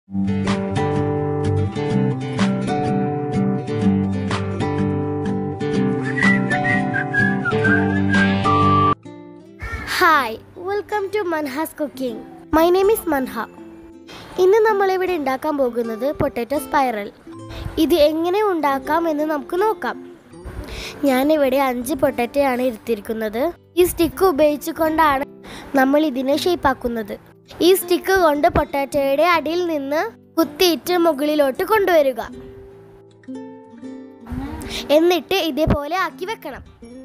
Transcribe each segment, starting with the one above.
hi welcome to Manha's cooking my name is Manha ഇന്ന് നമ്മളിവിടെ ഉണ്ടാക്കാൻ പോകുന്നത് പൊട്ടാറ്റോ സ്പൈറൽ ഇത് എങ്ങനെ ഉണ്ടാക്കാം എന്ന് നമുക്ക് നോക്കാം ഞാനിവിടെ അഞ്ച് പൊട്ടാറ്റോയാണ് ഇരുത്തിയിരിക്കുന്നത് ഈ സ്റ്റിക്ക് ഉപയോഗിച്ചുകൊണ്ടാണ് നമ്മൾ ഇതിനെ ഷേപ്പാക്കുന്നത് ഈ സ്റ്റിക്ക് കൊണ്ട് പൊട്ടാറ്റോയുടെ അടിയിൽ നിന്ന് കുത്തിയിട്ട് മുകളിലോട്ട് കൊണ്ടുവരിക എന്നിട്ട് ഇതേപോലെ ആക്കി വെക്കണം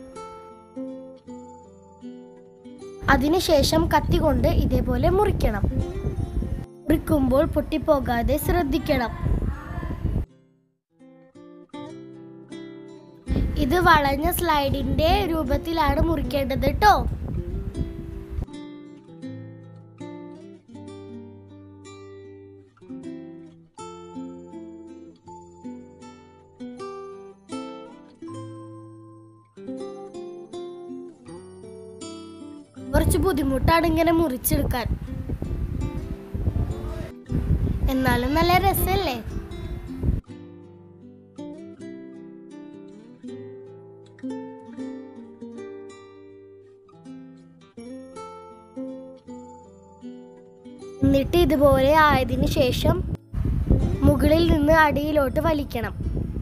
അതിനുശേഷം കത്തി കൊണ്ട് ഇതേപോലെ മുറിക്കണം മുറിക്കുമ്പോൾ പൊട്ടിപ്പോകാതെ ശ്രദ്ധിക്കണം ഇത് വളഞ്ഞ സ്ലൈഡിന്റെ രൂപത്തിലാണ് മുറിക്കേണ്ടത് കേട്ടോ കുറച്ച് ബുദ്ധിമുട്ടാണ് ഇങ്ങനെ മുറിച്ചെടുക്കാൻ എന്നാലും നല്ല രസല്ലേ എന്നിട്ട് ഇതുപോലെ ആയതിനു ശേഷം മുകളിൽ നിന്ന് അടിയിലോട്ട് വലിക്കണം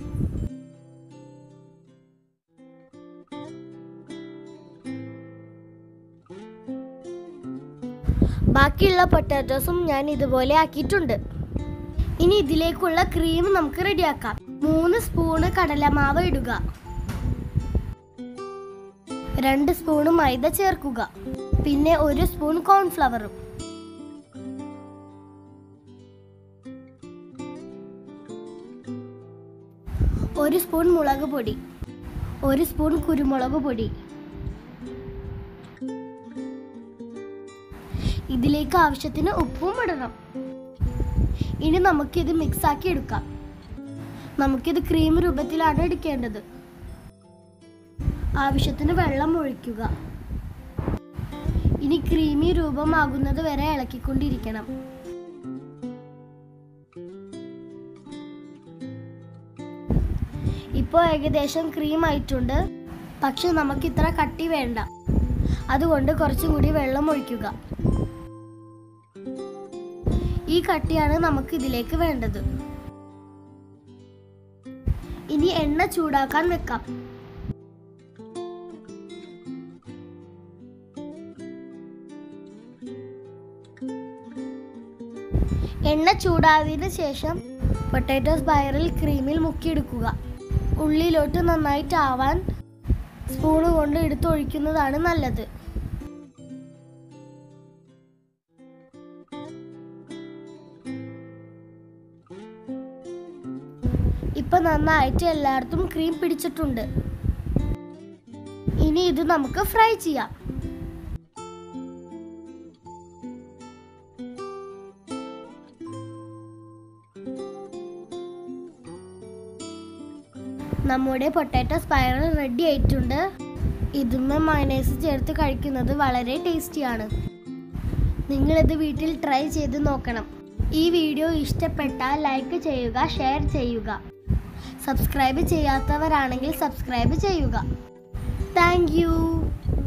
ബാക്കിയുള്ള പൊട്ടാറ്റോസും ഞാൻ ഇതുപോലെ ആക്കിയിട്ടുണ്ട് ഇനി ഇതിലേക്കുള്ള ക്രീം നമുക്ക് റെഡിയാക്കാം മൂന്ന് സ്പൂണ് കടലമാവ് ഇടുക രണ്ട് സ്പൂണ് മൈദ ചേർക്കുക പിന്നെ ഒരു സ്പൂൺ കോൺഫ്ലവറും ഒരു സ്പൂൺ മുളക് പൊടി ഒരു സ്പൂൺ കുരുമുളക് പൊടി ഇതിലേക്ക് ആവശ്യത്തിന് ഉപ്പും ഇടണം ഇനി നമുക്കിത് മിക്സ് ആക്കി എടുക്കാം നമുക്കിത് ക്രീം രൂപത്തിലാണ് എടുക്കേണ്ടത് ആവശ്യത്തിന് വെള്ളം ഒഴിക്കുക ഇനി ക്രീമി രൂപമാകുന്നത് വരെ ഇളക്കിക്കൊണ്ടിരിക്കണം ഇപ്പോൾ ഏകദേശം ക്രീം ആയിട്ടുണ്ട് പക്ഷെ നമുക്ക് ഇത്ര കട്ടി വേണ്ട അതുകൊണ്ട് കുറച്ചും കൂടി വെള്ളം ഒഴിക്കുക ഈ കട്ടിയാണ് നമുക്ക് ഇതിലേക്ക് വേണ്ടത് ഇനി എണ്ണ ചൂടാക്കാൻ വെക്കാം എണ്ണ ചൂടായതിനു ശേഷം പൊട്ടാറ്റോ സ്പൈറൽ ക്രീമിൽ മുക്കിയെടുക്കുക ഉള്ളിലോട്ട് നന്നായിട്ട് ആവാൻ സ്പൂണ് കൊണ്ട് എടുത്തൊഴിക്കുന്നതാണ് നല്ലത് ഇപ്പൊ നന്നായിട്ട് എല്ലായിടത്തും ക്രീം പിടിച്ചിട്ടുണ്ട് ഇനി ഇത് നമുക്ക് ഫ്രൈ ചെയ്യാം നമ്മുടെ പൊട്ടാറ്റോ സ്പൈറൽ റെഡി ആയിട്ടുണ്ട് ഇതുമ്മ മയനൈസ് ചേർത്ത് കഴിക്കുന്നത് വളരെ ടേസ്റ്റിയാണ് നിങ്ങളിത് വീട്ടിൽ ട്രൈ ചെയ്ത് നോക്കണം ഈ വീഡിയോ ഇഷ്ടപ്പെട്ടാൽ ലൈക്ക് ചെയ്യുക ഷെയർ ചെയ്യുക സബ്സ്ക്രൈബ് ചെയ്യാത്തവരാണെങ്കിൽ സബ്സ്ക്രൈബ് ചെയ്യുക താങ്ക്